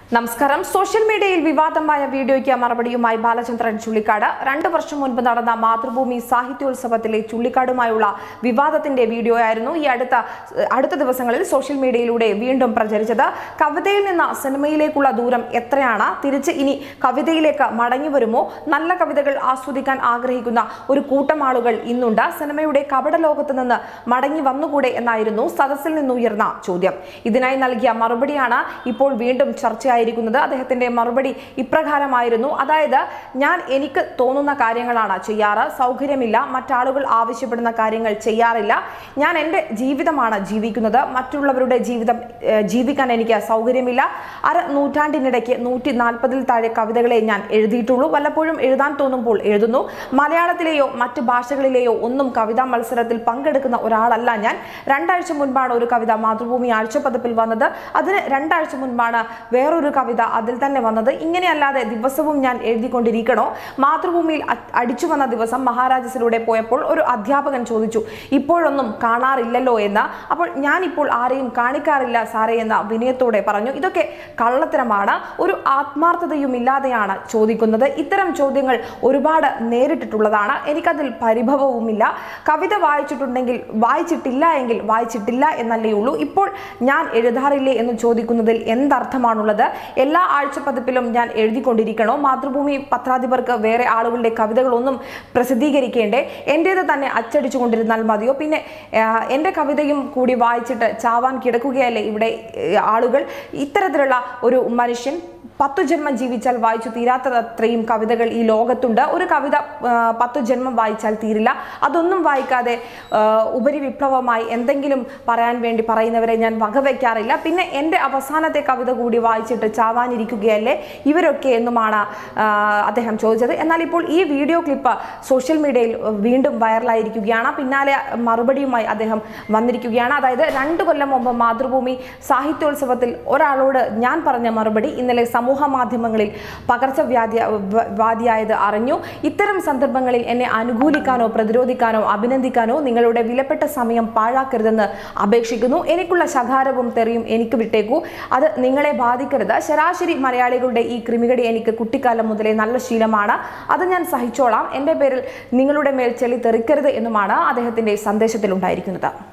നമസ്കാരം സോഷ്യൽ മീഡിയയിൽ വിവാദമായ വീഡിയോയ്ക്ക് മറുപടിയുമായി ബാലചന്ദ്രൻ ചുള്ളിക്കാട് രണ്ടു വർഷം മുൻപ് നടന്ന മാതൃഭൂമി സാഹിത്യോത്സവത്തിലെ ചുള്ളിക്കാടുമായുള്ള വിവാദത്തിന്റെ വീഡിയോ ആയിരുന്നു ഈ അടുത്ത അടുത്ത ദിവസങ്ങളിൽ സോഷ്യൽ മീഡിയയിലൂടെ വീണ്ടും പ്രചരിച്ചത് കവിതയിൽ നിന്ന് സിനിമയിലേക്കുള്ള ദൂരം എത്രയാണ് തിരിച്ച് ഇനി കവിതയിലേക്ക് മടങ്ങി വരുമോ നല്ല കവിതകൾ ആസ്വദിക്കാൻ ആഗ്രഹിക്കുന്ന ഒരു കൂട്ടം ആളുകൾ ഇന്നുണ്ട് സിനിമയുടെ കപട ലോകത്ത് നിന്ന് മടങ്ങി വന്നുകൂടെ എന്നായിരുന്നു സദസ്സിൽ നിന്നുയർന്ന ചോദ്യം ഇതിനായി നൽകിയ മറുപടിയാണ് ഇപ്പോൾ വീണ്ടും ചർച്ചയായിരിക്കുന്നത് അദ്ദേഹത്തിന്റെ മറുപടി ഇപ്രകാരമായിരുന്നു അതായത് ഞാൻ എനിക്ക് തോന്നുന്ന കാര്യങ്ങളാണ് ചെയ്യാറ് സൗകര്യമില്ല മറ്റാളുകൾ ആവശ്യപ്പെടുന്ന കാര്യങ്ങൾ ചെയ്യാറില്ല ഞാൻ എൻ്റെ ജീവിതമാണ് ജീവിക്കുന്നത് മറ്റുള്ളവരുടെ ജീവിതം ഏഹ്, ജീവിക്കാൻ എനിക്ക് സൗകര്യമില്ല അര നൂറ്റാണ്ടിനിടയ്ക്ക് നൂറ്റി നാൽപ്പതിൽ താഴെ കവിതകളെ ഞാൻ എഴുതിയിട്ടുള്ളൂ വല്ലപ്പോഴും എഴുതാൻ തോന്നുമ്പോൾ എഴുതുന്നു മലയാളത്തിലെയോ മറ്റ് ഭാഷകളിലെയോ ഒന്നും കവിതാ മത്സരത്തിൽ പങ്കെടുക്കുന്ന ഒരാളല്ല ഞാൻ രണ്ടാഴ്ച മുൻപാണ് ഒരു കവിത മാതൃഭൂമി ആഴ്ചപ്പതിപ്പിൽ വന്നത് അതിന് രണ്ടാഴ്ച മുൻപാണ് വേറൊരു കവിത അതിൽ തന്നെ വന്നത് ഇങ്ങനെയല്ലാതെ ദിവസവും ഞാൻ എഴുതിക്കൊണ്ടിരിക്കണോ മാതൃഭൂമിയിൽ അ- അടിച്ചു വന്ന ദിവസം മഹാരാജസിലൂടെ പോയപ്പോൾ ഒരു അധ്യാപകൻ ചോദിച്ചു ഇപ്പോഴൊന്നും കാണാറില്ലല്ലോ എന്ന് അപ്പോൾ ഞാൻ ഇപ്പോൾ ആരെയും കാണിക്കാറില്ല സാറേ എന്ന വിനയത്തോടെ പറഞ്ഞു ഇതൊക്കെ കള്ളത്തരമാണ് ഒരു ആത്മാർത്ഥതയും ഇല്ലാതെയാണ് ചോദിക്കുന്നത് ഇത്തരം ചോദ്യങ്ങൾ ഒരുപാട് നേരിട്ടിട്ടുള്ളതാണ് എനിക്കതിൽ പരിഭവവുമില്ല കവിത വായിച്ചിട്ടുണ്ടെങ്കിൽ വായിച്ചിട്ടില്ല എങ്കിൽ വായിച്ചിട്ടില്ല എന്നല്ലേ ഉള്ളൂ ഇപ്പോൾ ഞാൻ എഴുതാറില്ലേ എന്ന് ചോദിക്കുന്നതിൽ എന്തർത്ഥമാണുള്ളത് എല്ലാ ആഴ്ചപ്പതിപ്പിലും ഞാൻ എഴുതിക്കൊണ്ടിരിക്കണോ മാതൃഭൂമി പത്രാധിപർക്ക് വേറെ ആളുകളുടെ കവിതകളൊന്നും പ്രസിദ്ധീകരിക്കേണ്ടേ എൻ്റേത് തന്നെ അച്ചടിച്ചു കൊണ്ടിരുന്നാൽ മതിയോ പിന്നെ ആ, എൻ്റെ കവിതയും കൂടി വായിച്ചിട്ട് ചാവാൻ കിടക്കുകയല്ലേ ഇവിടെ ഏ, ആളുകൾ ഇത്തരത്തിലുള്ള ഒരു മനുഷ്യൻ പത്തു ജന്മം ജീവിച്ചാൽ വായിച്ചു തീരാത്തത്രയും കവിതകൾ ഈ ലോകത്തുണ്ട് ഒരു കവിത ആ, പത്തു ജന്മം വായിച്ചാൽ തീരില്ല അതൊന്നും വായിക്കാതെ ആ, ഉപരിവിപ്ലവമായി എന്തെങ്കിലും പറയാൻ വേണ്ടി പറയുന്നവരെ ഞാൻ വകവയ്ക്കാറില്ല പിന്നെ എൻ്റെ അവസാനത്തെ കവിത കൂടി വായിച്ചിട്ട് ചാവാനിരിക്കുകയല്ലേ ഇവരൊക്കെ എന്നുമാണ് ആ, അദ്ദേഹം ചോദിച്ചത് എന്നാൽ ഇപ്പോൾ ഈ വീഡിയോ ക്ലിപ്പ് സോഷ്യൽ മീഡിയയിൽ വീണ്ടും വൈറലായിരിക്കുകയാണ് പിന്നാലെ മറുപടിയുമായി അദ്ദേഹം വന്നിരിക്കുകയാണ് അതായത് രണ്ട് കൊല്ലം മുമ്പ് മാതൃഭൂമി സാഹിത്യോത്സവത്തിൽ ഒരാളോട് ഞാൻ പറഞ്ഞ മറുപടി ഇന്നലെ സമൂഹ മാധ്യമങ്ങളിൽ പകർച്ചവ്യാധി വ- വാദിയായത് അറിഞ്ഞു ഇത്തരം സന്ദർഭങ്ങളിൽ എന്നെ അനുകൂലിക്കാനോ പ്രതിരോധിക്കാനോ അഭിനന്ദിക്കാനോ നിങ്ങളുടെ വിലപ്പെട്ട സമയം പാഴാക്കരുതെന്ന് അപേക്ഷിക്കുന്നു എനിക്കുള്ള ശകാരവും തെറിയും എനിക്ക് വിട്ടേക്കൂ അത് നിങ്ങളെ ബാധിക്കരുത് ശരാശരി മലയാളികളുടെ ഈ ക്രിമികടി എനിക്ക് കുട്ടിക്കാലം മുതലേ നല്ല ശീലമാണ് അത് ഞാൻ സഹിച്ചോളാം എൻ്റെ പേരിൽ നിങ്ങളുടെ മേൽ ചെളി തെറിക്കരുത് എന്നുമാണ് അദ്ദേഹത്തിന്റെ സന്ദേശത്തിൽ ഉണ്ടായിരിക്കുന്നത്